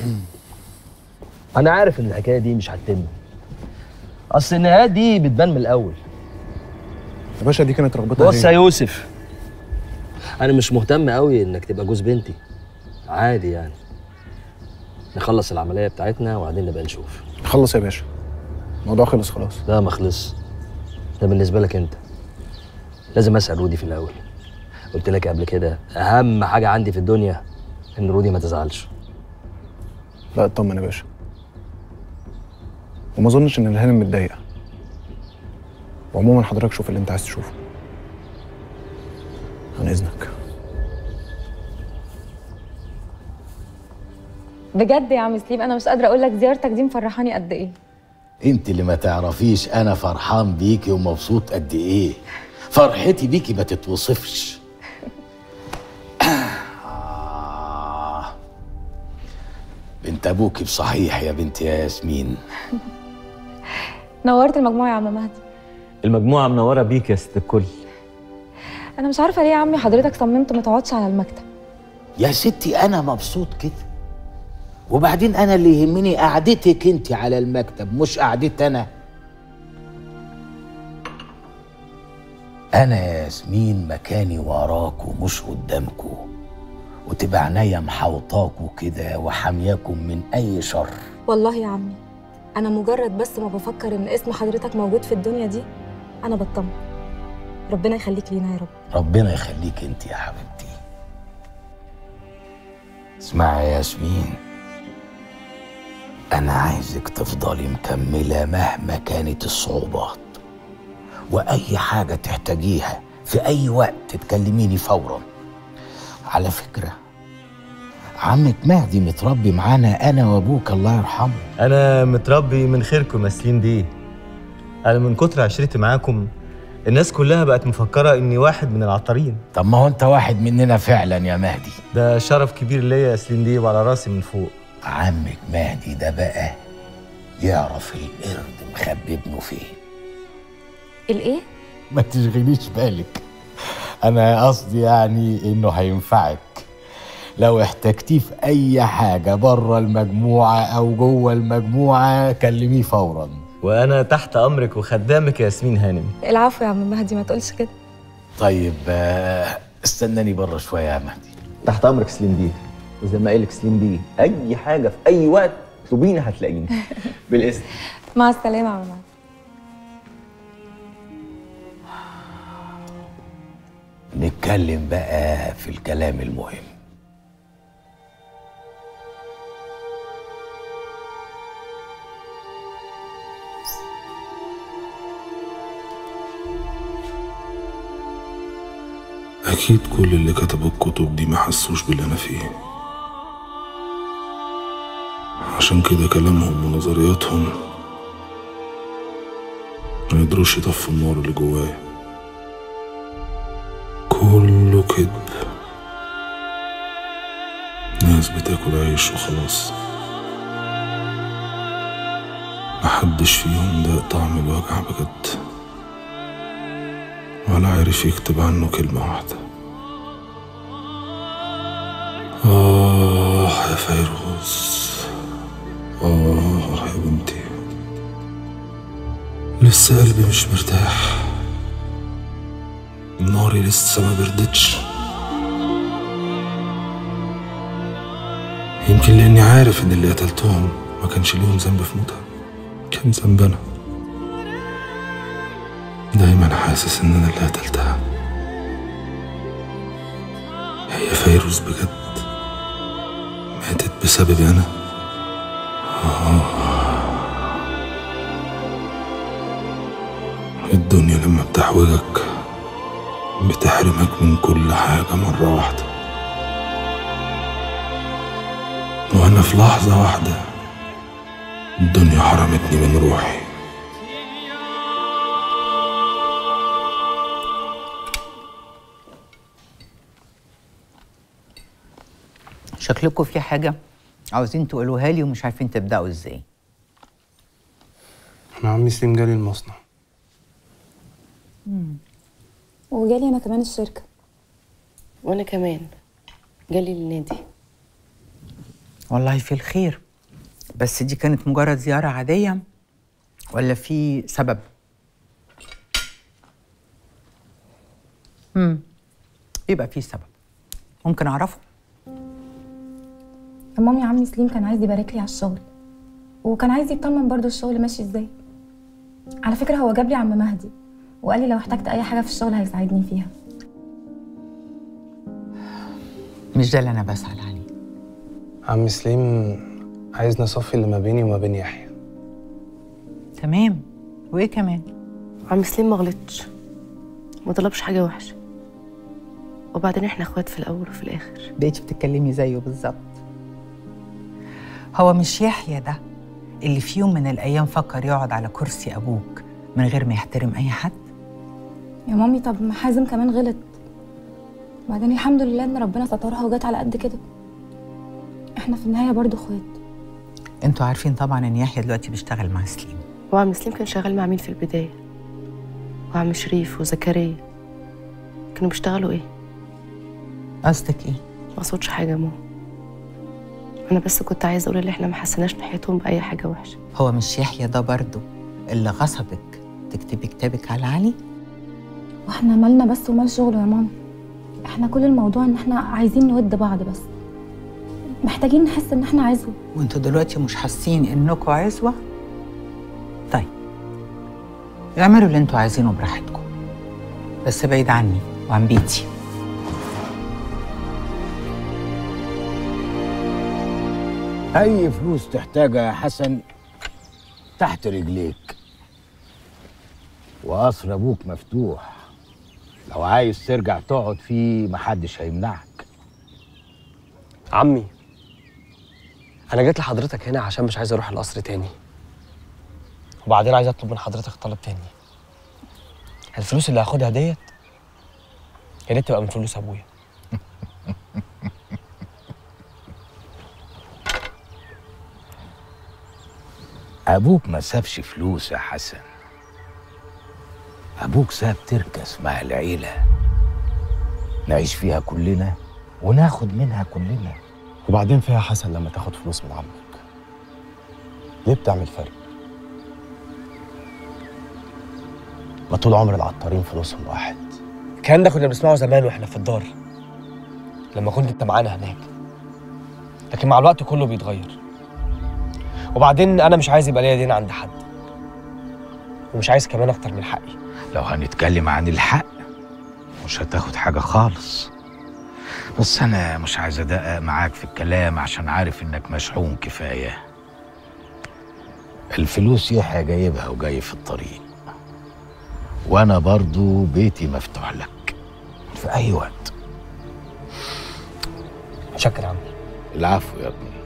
انا عارف ان الحكايه دي مش هتتم اصل النهايات دي بتبان من الاول يا باشا دي كانت رغبتها بص يا هي. يوسف انا مش مهتم قوي انك تبقى جوز بنتي عادي يعني نخلص العمليه بتاعتنا وبعدين نبقى نشوف خلص يا باشا الموضوع خلص خلاص لا ما خلص ده بالنسبه لك انت لازم اسال رودي في الاول قلت لك قبل كده اهم حاجه عندي في الدنيا ان رودي ما تزعلش لا اطمن يا باشا وما اظنش ان الهانم متضايقه وعموما حضرتك شوف اللي انت عايز تشوفه عن اذنك بجد يا عم سليم انا مش قادره اقول لك زيارتك دي مفرحاني قد ايه انت اللي ما تعرفيش انا فرحان بيكي ومبسوط قد ايه فرحتي بيكي ما تتوصفش آه. بنت ابوكي بصحيح يا بنت يا ياسمين نورت المجموعه يا عم مهدي المجموعة منورة بيك يا ست الكل انا مش عارفه ليه يا عمي حضرتك صممت ما تقعدش على المكتب يا ستي انا مبسوط كده وبعدين انا اللي يهمني قعدتك انت على المكتب مش قعدتي انا انا يا ياسمين مكاني وراكوا مش قدامكوا وتبقى عينيا محوطاكوا كده وحامياكم من اي شر والله يا عمي انا مجرد بس ما بفكر ان اسم حضرتك موجود في الدنيا دي انا بطمن ربنا يخليك لينا يا رب ربنا يخليك انت يا حبيبتي اسمعي يا ياسمين انا عايزك تفضلي مكمله مهما كانت الصعوبات واي حاجه تحتاجيها في اي وقت تكلميني فورا على فكره عمك مهدي متربي معانا انا وابوك الله يرحمه أنا متربي من خيركم يا سليم بيه أنا من كتر عشرتي معاكم الناس كلها بقت مفكرة إني واحد من العطارين طب ما هو انت واحد مننا فعلا يا مهدي ده شرف كبير ليا يا سليم بيه وعلى راسي من فوق عمك مهدي ده بقى يعرف القرد مخبي ابنه فين الايه ما تشغليش بالك انا قصدي يعني انه هينفعك لو احتجتيه في اي حاجه بره المجموعه او جوه المجموعه كلميه فورا وأنا تحت أمرك وخدامك يا ياسمين هانم العفو يا عم مهدي ما تقولش كده طيب آه، استناني بره شويه يا مهدي تحت امرك سليم بيه وزي ما قالك سليم بيه اي حاجه في اي وقت اطلبيني هتلاقيني بالاذن مع السلامه يا عم مهدي نتكلم بقى في الكلام المهم أكيد كل اللي كتبوا الكتب دي ما حسوش باللي أنا فيه عشان كده كلامهم ونظرياتهم ما يقدروش يطفوا النار اللي جوايا كله كذب ناس بتاكل عيش وخلاص محدش فيهم داق طعم الوجع بجد ولا عرف يكتب عنه كلمة واحدة آه يا فيروز آه يا بنتي لسه قلبي مش مرتاح ناري لسه ما بردتش يمكن لاني عارف ان اللي قتلتهم ما كانش ليهم ذنب في موتها كان ذنب انا دايما حاسس ان انا اللي قتلتها هي فيروز بجد ماتت بسببي انا آه. الدنيا لما بتحوجك بتحرمك من كل حاجة مرة واحدة وأنا في لحظة واحدة الدنيا حرمتني من روحي شكلكم في حاجة عاوزين تقولوها لي ومش عارفين تبدأوا ازاي انا عمي سليم جالي المصنع وجالي انا كمان الشركه وانا كمان جالي النادي والله في الخير بس دي كانت مجرد زيارة عادية ولا في سبب؟ امم يبقى في سبب ممكن أعرفه؟ مامي عمي سليم كان عايز يبارك لي على الشغل وكان عايز يطمن برضو الشغل ماشي ازاي على فكرة هو جاب لي عم مهدي وقال لي لو احتجت اي حاجة في الشغل هيساعدني فيها مش ده اللي أنا بسأل عليه عم سليم عايز نصفي اللي ما بيني وما بين يحيى تمام وإيه كمان؟ عم سليم ما غلطش ما طلبش حاجة وحشة وبعدين احنا اخوات في الأول وفي الآخر بقيتي بتتكلمي زيه بالظبط هو مش يحيى ده اللي في يوم من الأيام فكر يقعد على كرسي أبوك من غير ما يحترم أي حد؟ يا مامي طب ما حازم كمان غلط بعدين الحمد لله ان ربنا سترها وجت على قد كده احنا في النهاية برضو اخوات انتوا عارفين طبعا ان يحيى دلوقتي بيشتغل مع سليم وعم سليم كان شغال مع مين في البداية وعم شريف وزكريا كانوا بيشتغلوا ايه قصدك ايه ما اقصدش حاجة يا ماما انا بس كنت عايزة اقول ان احنا ما حسناش ناحيتهم بأي حاجة وحشة هو مش يحيى ده برضه اللي غصبك تكتبي كتابك على علي واحنا مالنا بس ومال شغله يا ماما احنا كل الموضوع ان احنا عايزين نود بعض بس محتاجين نحس ان احنا عزوة وانتوا دلوقتي مش حاسين انكم عزوة طيب اعملوا اللي انتوا عايزينه براحتكم بس بعيد عني وعن بيتي أي فلوس تحتاجها يا حسن تحت رجليك وقصر أبوك مفتوح لو عايز ترجع تقعد فيه محدش هيمنعك عمي انا جيت لحضرتك هنا عشان مش عايز اروح القصر تاني وبعدين عايز اطلب من حضرتك طلب تاني الفلوس اللي هاخدها ديت يا ريت تبقى من فلوس ابويا أبوك ما سابش فلوس يا حسن أبوك ساب تركة اسمها العيلة نعيش فيها كلنا وناخد منها كلنا وبعدين فيها حسن لما تاخد فلوس من عمك ليه بتعمل فرق ما طول عمر العطارين فلوسهم واحد الكلام ده كنا بنسمعه زمان واحنا في الدار لما كنت انت معانا هناك لكن مع الوقت كله بيتغير وبعدين انا مش عايز يبقى ليا دين عند حد ومش عايز كمان اكتر من حقي لو هنتكلم عن الحق مش هتاخد حاجة خالص بس أنا مش عايز أدقق معاك في الكلام عشان عارف إنك مشحون كفاية الفلوس يحيى جايبها وجاي في الطريق وأنا برضو بيتي مفتوح لك في أي وقت شكرا يا عمي العفو يا ابني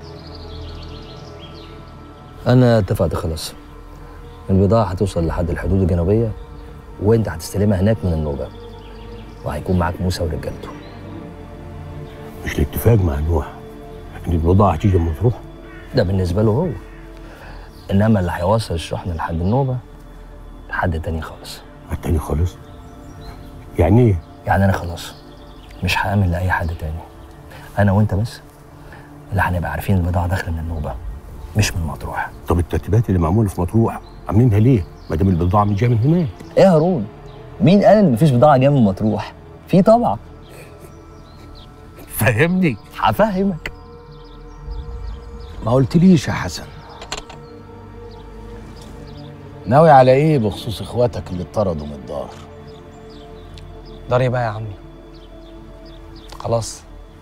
انا اتفقت خلاص البضاعة هتوصل لحد الحدود الجنوبية وانت هتستلمها هناك من النوبة وهيكون معاك موسى ورجالته مش الاتفاق مع نوح ان البضاعه هتيجي من مطروح ده بالنسبة له هو انما اللي هيوصل الشحنة لحد النوبة لحد تاني خالص التاني خالص يعني ايه يعني انا خلاص مش هامن لاي حد تاني انا وانت بس اللي هنبقى عارفين البضاعة داخلة من النوبة مش من مطروح طب الترتيبات اللي معموله في مطروح عاملينها ليه ما دام البضاعه مش جايه من هناك ايه يا هارون مين قال ان مفيش بضاعة جاية من مطروح في طبعا فهمني هفهمك ما قلتليش يا حسن ناوي على ايه بخصوص اخواتك اللي اتطردوا من الدار دار بقى يا عمي خلاص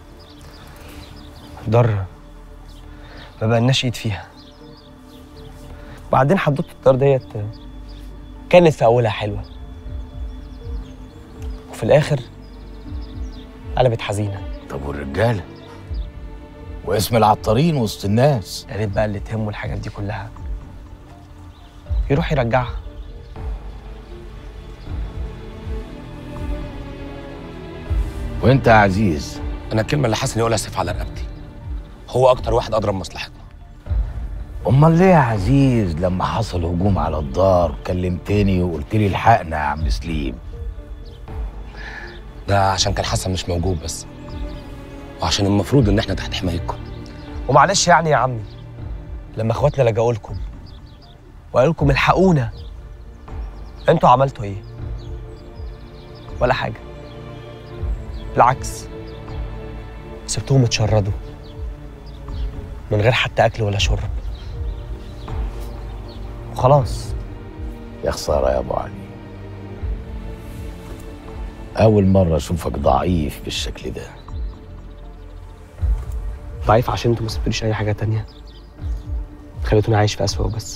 دار ما بقالناش ايد فيها وبعدين حدوته الدار ديت كانت في اولها حلوه وفي الاخر قلبت حزينه طب والرجاله واسم العطارين وسط الناس يا ريت بقى اللي تهمه الحاجات دي كلها يروح يرجعها وانت يا عزيز انا الكلمه اللي حسن يقولها سيف على رقبتي هو اكتر واحد اضرب مصلحتنا امال ليه يا عزيز لما حصل هجوم على الدار كلمتني وقلت لي الحقنا يا عم سليم ده عشان كان حسن مش موجود بس وعشان المفروض ان احنا تحت حمايتكم ومعلش يعني يا عمي لما اخواتنا لجأوا لكم وقالوا لكم الحقونا انتوا عملتوا ايه؟ ولا حاجة بالعكس سبتوهم يتشردوا من غير حتى أكل ولا شرب وخلاص يا خسارة يا أبو علي أول مرة أشوفك ضعيف بالشكل ده ضعيف عشان انتوا ما سبتوليش أي حاجة تانية خليتوني عايش في أسوأ وبس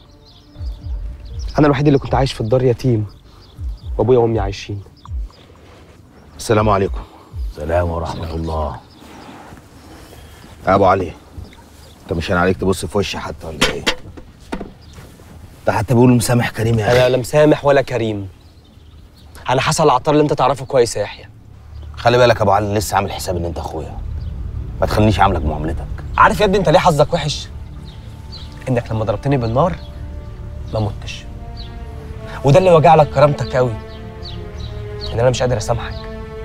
أنا الوحيد اللي كنت عايش في الدار يتيم وأبويا وأمي عايشين السلام عليكم سلام ورحمة الله يا ابو علي انت مش عليك تبص في وشي حتى ولا ايه ده حتى بيقولوا مسامح كريم يا أنا لا مسامح ولا كريم أنا حسن العطار اللي أنت تعرفه كويس يا يحيى خلي بالك يا ابو علي لسه عامل حساب ان انت اخويا ما تخلينيش عاملك معاملتك عارف يا ابني أنت ليه حظك وحش؟ إنك لما ضربتني بالنار ما متش وده اللي وجع لك كرامتك قوي إن أنا مش قادر أسامحك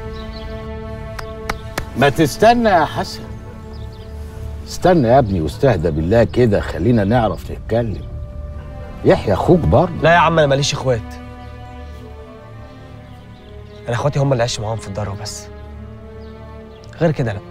ما تستنى يا حسن استنى يا ابني واستهدى بالله كده خلينا نعرف نتكلم يحيى اخوك برضه لا يا عم أنا ماليش إخوات أنا إخواتي هم اللي عشت معاهم في الدار وبس غير كده لأ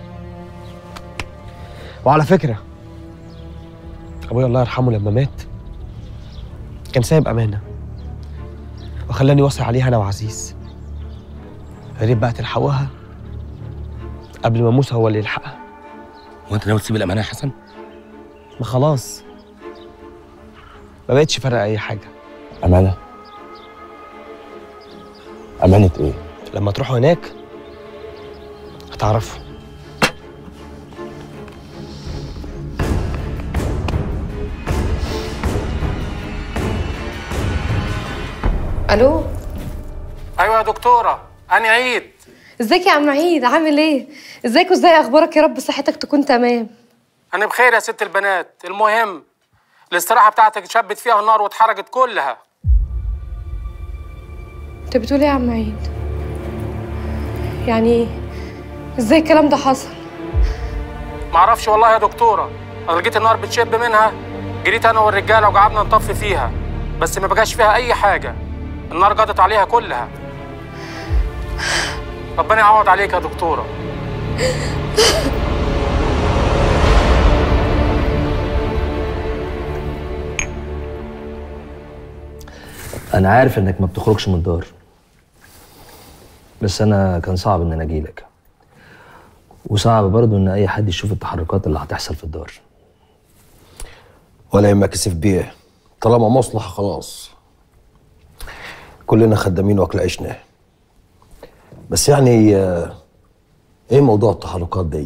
وعلى فكرة أبويا الله يرحمه لما مات كان سايب أمانة وخلاني واصي عليها أنا وعزيز يا ريت بقى تلحقوها قبل ما موسى هو اللي يلحقها وانت ناوي تسيب الامانه يا حسن ما خلاص ما بقتش فارقة أي حاجة أمانة أمانة إيه؟ لما تروحوا هناك هتعرفوا الو ايوه يا دكتوره انا عيد ازيك يا عم عيد عامل ايه ازيك وازاي اخبارك يا رب صحتك تكون تمام انا بخير يا ست البنات المهم الاستراحه بتاعتك اتشبت فيها النار واتحرقت كلها انت بتقول ايه يا عم عيد يعني ايه ازاي الكلام ده حصل معرفش والله يا دكتوره انا لقيت النار بتشب منها جريت انا والرجاله وقعدنا نطفي فيها بس ما بقاش فيها اي حاجه النار قضت عليها كلها ربنا يعوض عليك يا دكتوره انا عارف انك ما بتخرجش من الدار بس انا كان صعب ان انا اجيلك وصعب برضو ان اي حد يشوف التحركات اللي هتحصل في الدار ولا يهمك سيف بيه طالما مصلحة خلاص كلنا خدامين واكل عيشنا بس يعني آه، ايه موضوع التحركات دي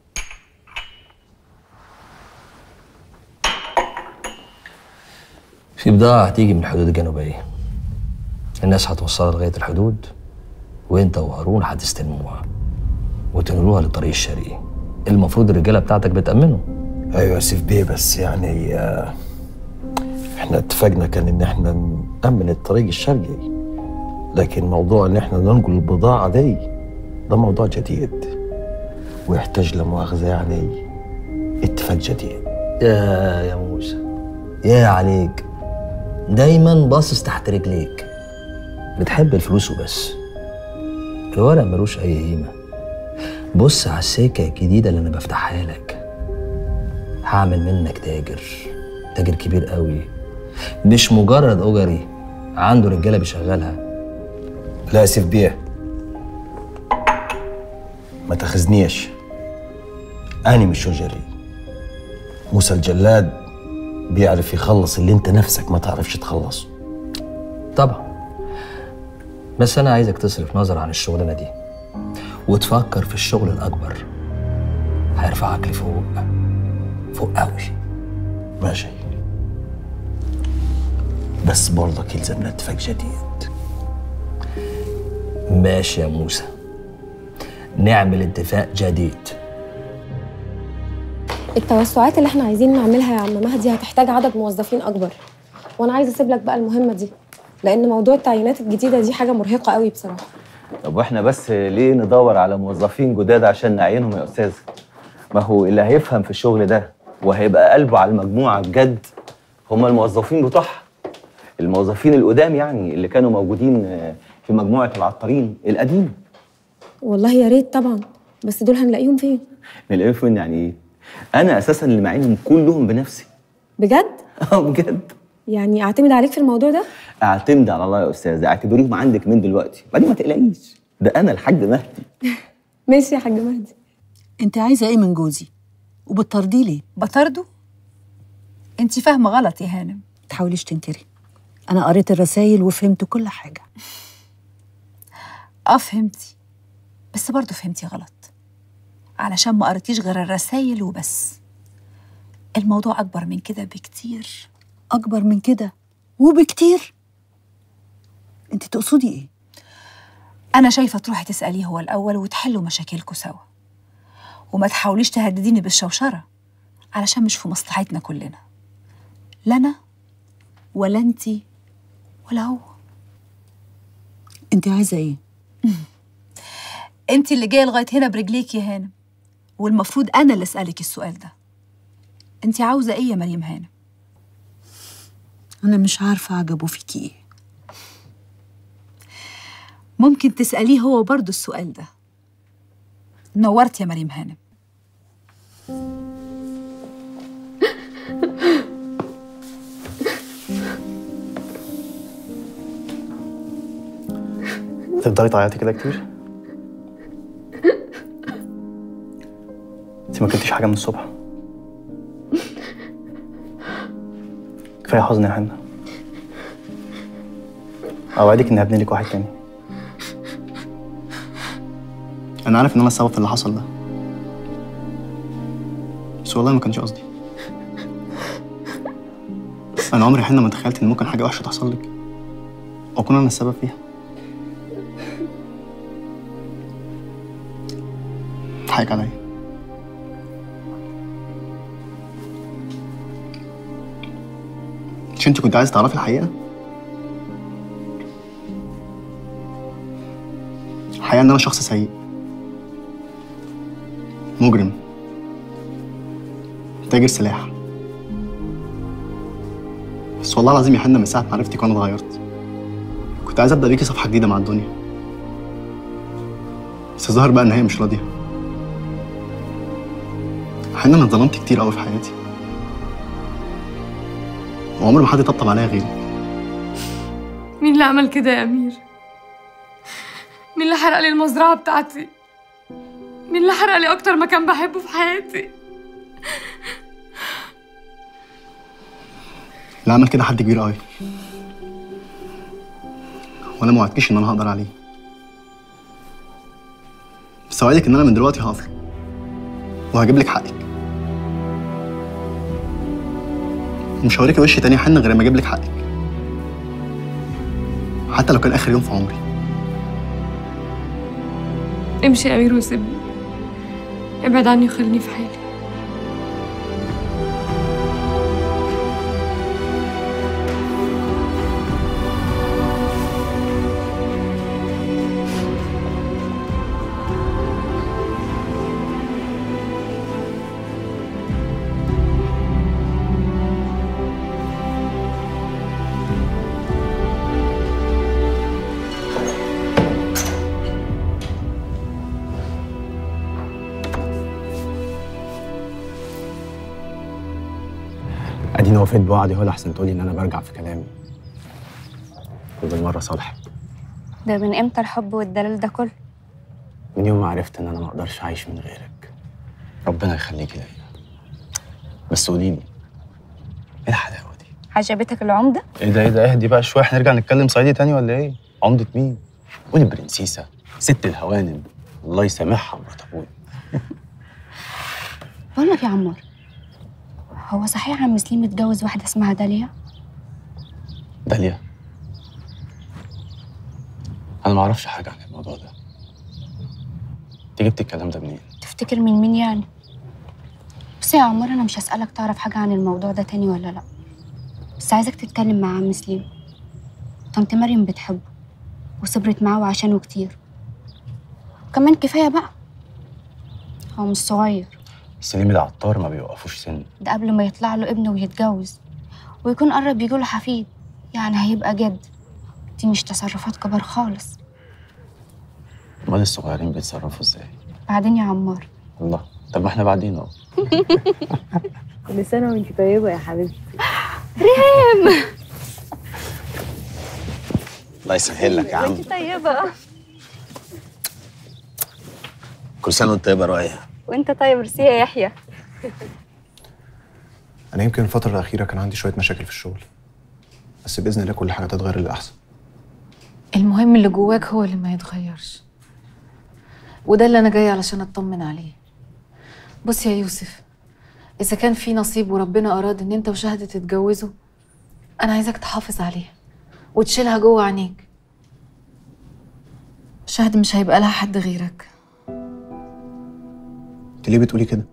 في بضاعة هتيجي من الحدود الجنوبية الناس هتوصلها لغاية الحدود وانت وهارون هتستلموها وتنقلوها للطريق الشرقي المفروض الرجالة بتاعتك بتأمنه ايوه يا سيف بيه بس يعني آه، احنا اتفقنا كان ان احنا نأمن الطريق الشرقي لكن موضوع ان احنا ننقل البضاعة دي ده موضوع جديد ويحتاج لمؤاخذة يعني اتفاق جديد يا يا موسى يا عليك دايما باصص تحت رجليك بتحب الفلوس وبس الورق ملوش اي قيمه بص على السكه الجديده اللي انا بفتحها لك هعمل منك تاجر تاجر كبير قوي مش مجرد اجري عنده رجاله بيشغلها لا يا سيف بيه ما تاخذنيش أنا مش شجري موسى الجلاد بيعرف يخلص اللي انت نفسك ما تعرفش تخلصه طبعا بس انا عايزك تصرف نظر عن الشغلانه دي وتفكر في الشغل الاكبر هيرفعك لفوق فوق قوي ماشي بس برضك يلزمنا اتفاق جديد ماشي يا موسى نعمل اتفاق جديد التوسعات اللي احنا عايزين نعملها يا عم مهدي هتحتاج عدد موظفين اكبر وانا عايزه اسيب لك بقى المهمه دي لان موضوع التعيينات الجديده دي حاجه مرهقه قوي بصراحه طب واحنا بس ليه ندور على موظفين جداد عشان نعينهم يا استاذ ما هو اللي هيفهم في الشغل ده وهيبقى قلبه على المجموعه بجد هم الموظفين بتوعها الموظفين القدام يعني اللي كانوا موجودين آه، في مجموعه العطارين القديمه والله يا ريت طبعا بس دول هنلاقيهم فين نلاقيهم فين يعني ايه انا اساسا اللي معينهم كلهم بنفسي بجد اه بجد يعني اعتمد عليك في الموضوع ده اعتمد على الله يا استاذ اعتبريهم عندك من دلوقتي بعدين ما تقلقيش ده انا الحاج مهدي ماشي يا حاج مهدي انت عايزه ايه من جوزي وبتطرديه ليه بطرده انت فاهمه غلط يا هانم تحاوليش تنكري انا قريت الرسايل وفهمت كل حاجه اه فهمتي بس برضه فهمتي غلط علشان ما قريتيش غير الرسايل وبس الموضوع اكبر من كده بكتير اكبر من كده وبكتير انت تقصدي ايه انا شايفه تروحي تساليه هو الاول وتحلوا مشاكلكوا سوا وما تحاوليش تهدديني بالشوشره علشان مش في مصلحتنا كلنا لا انا ولا انتي ولا هو انت عايزه ايه انت اللي جايه لغايه هنا برجليك يا هانم والمفروض انا اللي اسالك السؤال ده انت عاوزه ايه يا مريم هانم انا مش عارفه عجبه فيكي ايه ممكن تساليه هو برضه السؤال ده نورت يا مريم هانم تفضلي تعيطي كده كتير انت ما كنتيش حاجه من الصبح كفايه حزن يا حنة اوعدك اني هبني لك واحد تاني انا عارف ان انا السبب في اللي حصل ده بس والله ما كانش قصدي انا عمري يا حنة ما تخيلت ان ممكن حاجه وحشه تحصل لك واكون انا السبب فيها حقك عليا مش انت كنت عايز تعرفي الحقيقة؟ الحقيقة ان انا شخص سيء مجرم تاجر سلاح بس والله العظيم يا حنة من ساعة ما عرفتك وانا اتغيرت كنت عايز ابدا بيكي صفحة جديدة مع الدنيا بس الظاهر بقى ان هي مش راضية حنة انا اتظلمت كتير قوي في حياتي وعمر ما حد طبطب عليا غيرك مين اللي عمل كده يا أمير؟ مين اللي حرق لي المزرعة بتاعتي؟ مين اللي حرق لي أكتر مكان بحبه في حياتي؟ اللي عمل كده حد كبير قوي وانا ما وعدتكيش ان انا هقدر عليه بس اوعدك ان انا من دلوقتي هقف له وهجيب لك حقك ومش هوريكي وش تاني حنة غير ما اجيب لك حقك حتى لو كان اخر يوم في عمري امشي يا أمير وسيبني ابعد عني وخليني في حالي اديني وفيت بوعدي هو احسن تقولي ان انا برجع في كلامي وبالمره صالحي ده من امتى الحب والدلال ده كله من يوم ما عرفت ان انا ما اقدرش اعيش من غيرك ربنا يخليكي ليا بس قولي لي ايه الحلاوه عجبتك العمدة؟ ايه ده ايه ده اهدي بقى شويه هنرجع نتكلم صعيدي تاني ولا ايه؟ عمدة مين؟ قولي برنسيسة ست الهوانم الله يسامحها مرات ابويا بقول لك يا عمار هو صحيح عم سليم متجوز واحدة اسمها داليا؟ داليا انا ما اعرفش حاجه عن الموضوع ده انت جبت الكلام ده منين؟ تفتكر من مين يعني؟ بس يا عمار أنا مش هسألك تعرف حاجة عن الموضوع ده تاني ولا لأ بس عايزك تتكلم مع عم سليم طنط مريم بتحبه وصبرت معاه وعشانه كتير كمان كفاية بقى هو مش صغير سليم العطار ما بيوقفوش سن ده قبل ما يطلع له ابن ويتجوز ويكون قرب يجيله حفيد يعني هيبقى جد دي مش تصرفات كبار خالص امال الصغيرين بيتصرفوا ازاي بعدين يا عمار الله طب ما احنا بعدين اهو كل سنة وانت طيبة يا حبيبتي ريم الله يسهل لك يا عم طيبة كل سنه وانت طيبه يا رؤية وانت طيب ميرسي يا يحيى انا يمكن الفتره الاخيره كان عندي شويه مشاكل في الشغل بس باذن الله كل حاجه تتغير للاحسن المهم اللي جواك هو اللي ما يتغيرش وده اللي انا جايه علشان اطمن عليه بص يا يوسف اذا كان في نصيب وربنا اراد ان انت وشهد تتجوزوا انا عايزك تحافظ عليها وتشيلها جوه عينيك شهد مش هيبقى لها حد غيرك انت ليه بتقولي كده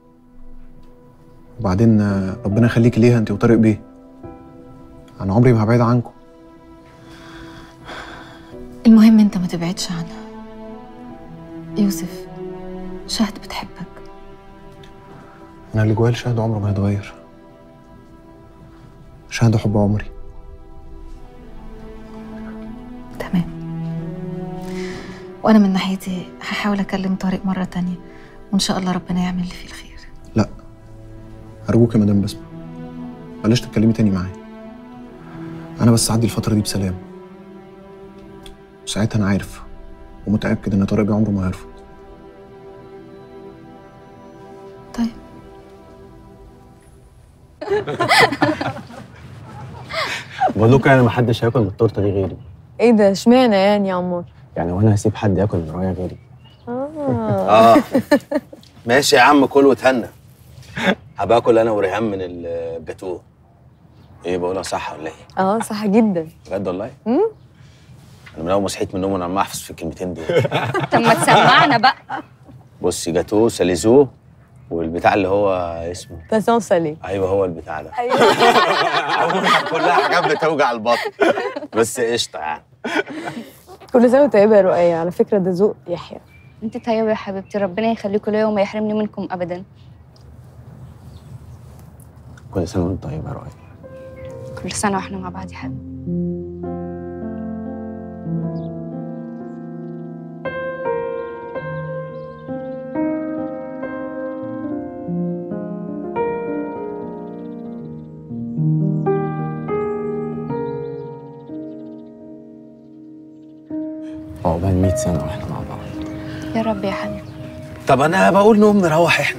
وبعدين آه، ربنا يخليكي ليها انت وطارق بيه انا عمري ما هبعد عنكم المهم انت ما تبعدش عنها يوسف شهد بتحبك انا اللي جوايا لشهد عمره ما هيتغير شهد حب عمري وانا من ناحيتي هحاول اكلم طارق مره تانية وان شاء الله ربنا يعمل اللي فيه الخير ارجوك يا مدام بسمة بلاش تتكلمي تاني معايا انا بس اعدي الفتره دي بسلام ساعتها انا عارف ومتاكد ان طارق بيه عمره ما هيرفض بقول لكم يعني ما حدش هياكل من التورته دي غيري ايه ده اشمعنى يعني يا عمار يعني وانا هسيب حد ياكل من رؤية غيري اه اه ماشي يا عم كل وتهنى هبقى اكل انا وريهام من الجاتوه ايه بقولها صح ولا ايه؟ اه صح جدا بجد والله؟ مم؟ انا من اول ما صحيت من النوم وانا عمال احفظ في الكلمتين دول طب ما تسمعنا بقى بصي جاتوه ساليزو والبتاع اللي هو اسمه باسون سالي ايوه هو البتاع ده ايوه كلها حاجات بتوجع البطن بس قشطه يعني كل سنه وانت طيبه يا رؤية على فكره ده ذوق يحيى انت طيبة يا حبيبتي ربنا يخليكوا ليا وما يحرمني منكم ابدا كل سنه وانت طيب يا رؤية كل سنة واحنا مع بعض يا حبيبي عقبال 100 سنه واحنا مع بعض يا رب يا حبيبي طب انا بقول نقوم نروح احنا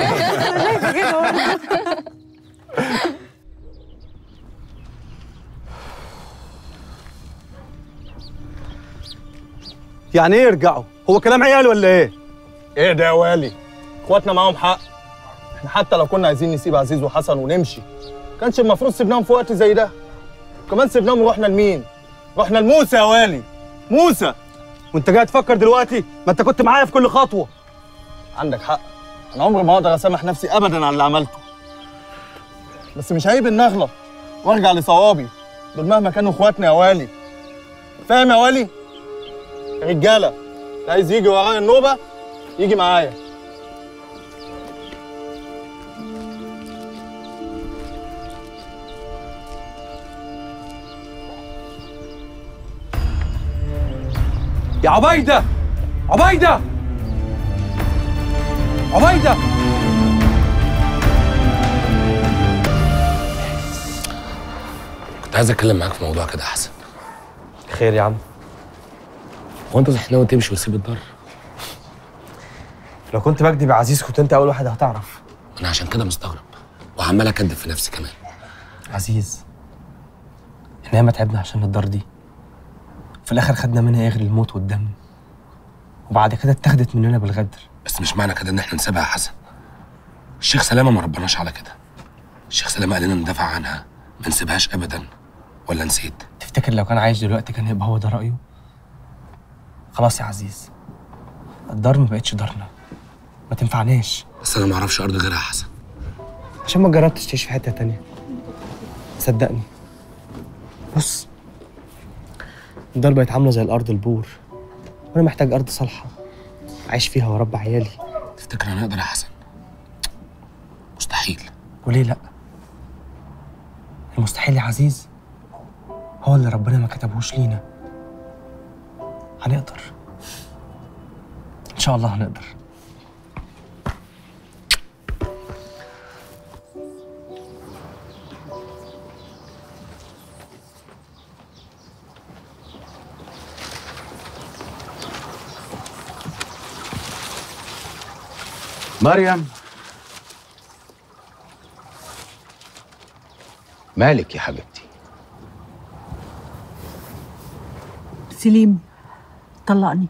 يعني ايه يرجعوا؟ هو كلام عيال ولا ايه؟ ايه ده يا والي؟ اخواتنا معاهم حق احنا حتى لو كنا عايزين نسيب عزيز وحسن ونمشي كانش المفروض سيبناهم في وقت زي ده كمان سيبناهم ورحنا لمين؟ رحنا لموسى يا والي موسى وانت جاي تفكر دلوقتي ما انت كنت معايا في كل خطوه عندك حق انا عمري ما اقدر اسامح نفسي ابدا على اللي عملته بس مش عيب ان اغلط وارجع لصوابي دول مهما كانوا اخواتنا يا والي فاهم يا والي؟ يا رجاله اللي عايز يجي ورايا النوبه يجي معايا يا عبيدة عبيدة عبيدة كنت عايز اتكلم معاك في موضوع كده احسن خير يا عم هو انت صحيح ناوي تمشي وتسيب الدار لو كنت بكدب يا عزيز كنت انت اول واحد هتعرف انا عشان كده مستغرب وعمال اكدب في نفسي كمان عزيز احنا ياما تعبنا عشان الدار دي في الاخر خدنا منها يغلي الموت والدم وبعد كده اتاخدت مننا بالغدر بس مش معنى كده ان احنا نسيبها يا حسن الشيخ سلامه ما ربناش على كده الشيخ سلامه قال لنا ندافع عنها ما نسيبهاش ابدا ولا نسيت تفتكر لو كان عايش دلوقتي كان هيبقى هو ده رايه خلاص يا عزيز الدار ما بقتش دارنا ما تنفعناش بس انا ما اعرفش ارض غيرها يا حسن عشان ما جربتش تعيش في حته تانية صدقني بص الدار بقت عامله زي الارض البور وانا محتاج ارض صالحه اعيش فيها واربي عيالي تفتكر هنقدر يا حسن مستحيل وليه لا المستحيل يا عزيز هو اللي ربنا ما كتبهوش لينا هنقدر ان شاء الله هنقدر مريم مالك يا حبيبتي سليم طلقني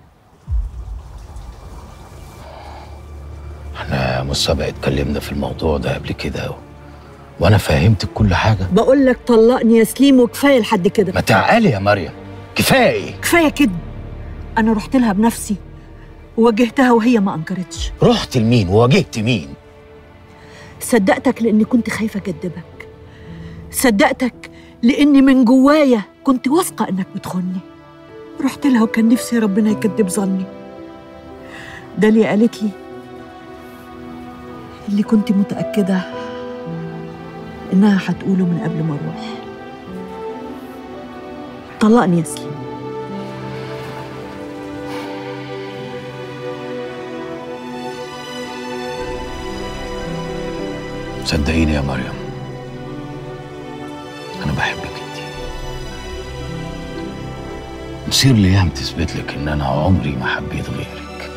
احنا مسابقة اتكلمنا في الموضوع ده قبل كده وانا فهمتك كل حاجة بقول لك طلقني يا سليم وكفايه لحد كده ما تعالي يا مريم كفاية كفايه كده انا رحت لها بنفسي وواجهتها وهي ما انكرتش رحت لمين وواجهت مين صدقتك لاني كنت خايفه اكدبك صدقتك لاني من جوايا كنت واثقه انك بتخوني رحت لها وكان نفسي ربنا يكدب ظني داليا قالت لي اللي كنت متاكده انها هتقوله من قبل ما اروح طلقني يا سليم صدقيني يا مريم انا بحبك انت مصير الايام تثبت لك ان انا عمري ما حبيت غيرك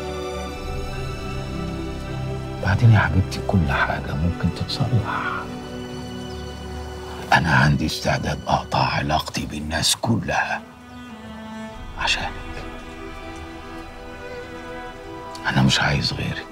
بعدين يا حبيبتي كل حاجه ممكن تتصلح انا عندي استعداد اقطع علاقتي بالناس كلها عشانك انا مش عايز غيرك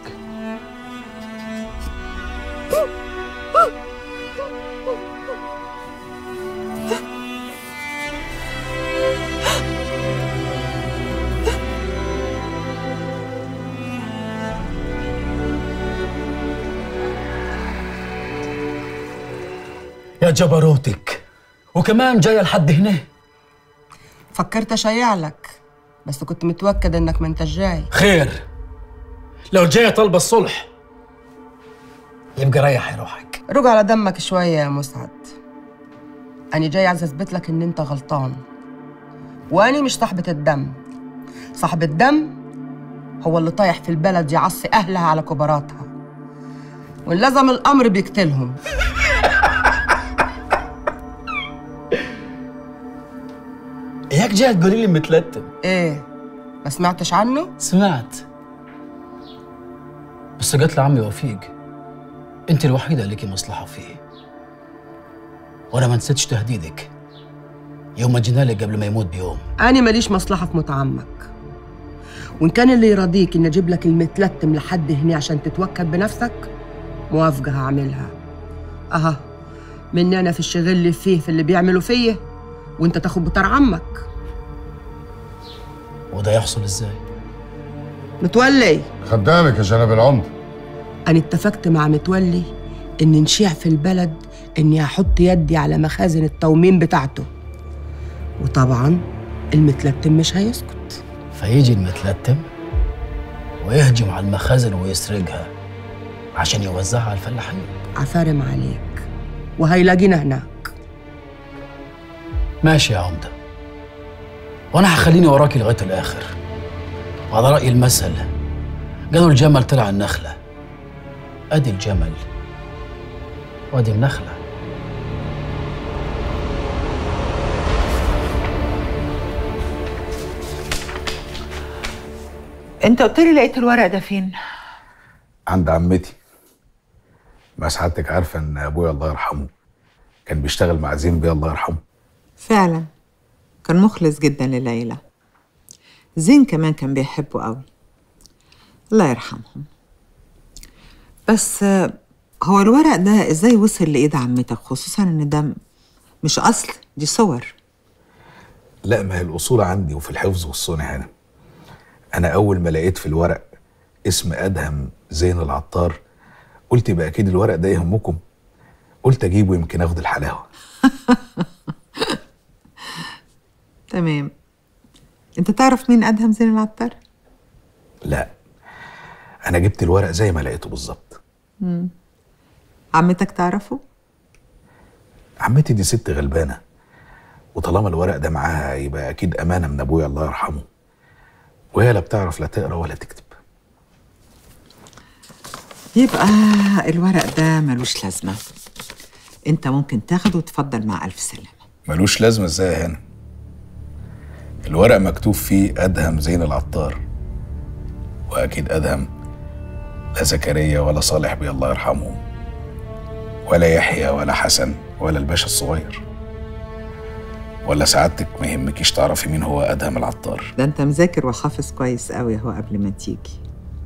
يا جبروتك وكمان جايه لحد هنا فكرت اشيع لك بس كنت متوكد انك ما انت جاي خير لو جايه طالبه الصلح يبقى ريح روحك رجع على دمك شويه يا مسعد انا جاي عايز اثبت لك ان انت غلطان واني مش صاحبه الدم صاحب الدم هو اللي طايح في البلد يعصي اهلها على كبراتها وان لزم الامر بيقتلهم اياك جاي تقولي لي متلتم ايه ما سمعتش عنه سمعت بس قالت لي عمي وفيق انت الوحيده اللي ليكي مصلحه فيه وانا ما نسيتش تهديدك يوم ما جينا لك قبل ما يموت بيوم أنا ماليش مصلحة في موت عمك وإن كان اللي يرضيك إن أجيب لك المتلتم لحد هنا عشان تتوكل بنفسك موافقة هعملها أها مني أنا في الشغل اللي فيه في اللي بيعملوا فيا وأنت تاخد بطار عمك وده يحصل ازاي متولي خدامك يا جناب العمدة أنا اتفقت مع متولي إن نشيع في البلد إني هحط يدي على مخازن التومين بتاعته وطبعا المتلتم مش هيسكت فيجي المتلتم ويهجم على المخازن ويسرقها عشان يوزعها على الفلاحين عفارم عليك وهيلاقينا هناك ماشي يا عمدة وانا هخليني وراكي لغايه الاخر وعلى راي المثل قالوا الجمل طلع النخله ادي الجمل وادي النخله انت قلت لي لقيت الورق ده فين عند عمتي ما سعادتك عارفه ان ابويا الله يرحمه كان بيشتغل مع زين بيه الله يرحمه فعلا كان مخلص جدا لليلى زين كمان كان بيحبه قوي الله يرحمهم بس آه، هو الورق ده ازاي وصل لايد عمتك خصوصا ان ده مش اصل دي صور لا ما هي الاصول عندي وفي الحفظ والصنع هنا انا اول ما لقيت في الورق اسم ادهم زين العطار قلت يبقى اكيد الورق ده يهمكم قلت اجيبه يمكن اخد الحلاوه تمام انت تعرف مين ادهم زين العطار لا انا جبت الورق زي ما لقيته بالظبط مم. عمتك تعرفه؟ عمتي دي ست غلبانه وطالما الورق ده معاها يبقى اكيد امانه من ابويا الله يرحمه وهي لا بتعرف لا تقرا ولا تكتب يبقى الورق ده ملوش لازمة انت ممكن تاخده وتفضل مع ألف سلامة ملوش لازمه ازاي يا هنا الورق مكتوب فيه ادهم زين العطار واكيد ادهم لا زكريا ولا صالح بي الله يرحمهم ولا يحيى ولا حسن ولا الباشا الصغير ولا سعادتك ما يهمكيش تعرفي مين هو ادهم العطار ده انت مذاكر وحافظ كويس قوي اهو قبل ما تيجي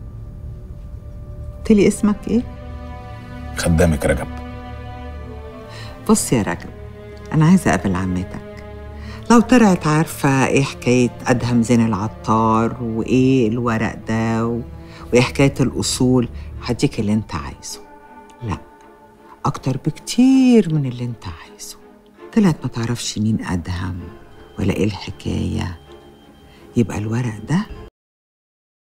قلت لي اسمك ايه؟ خدامك رجب بص يا رجب انا عايزه اقابل عمتك لو طلعت عارفه ايه حكايه ادهم زين العطار وايه الورق ده و... وايه حكايه الاصول هديك اللي انت عايزه لا اكتر بكتير من اللي انت عايزه طلعت ما تعرفش مين ادهم ولا ايه الحكايه يبقى الورق ده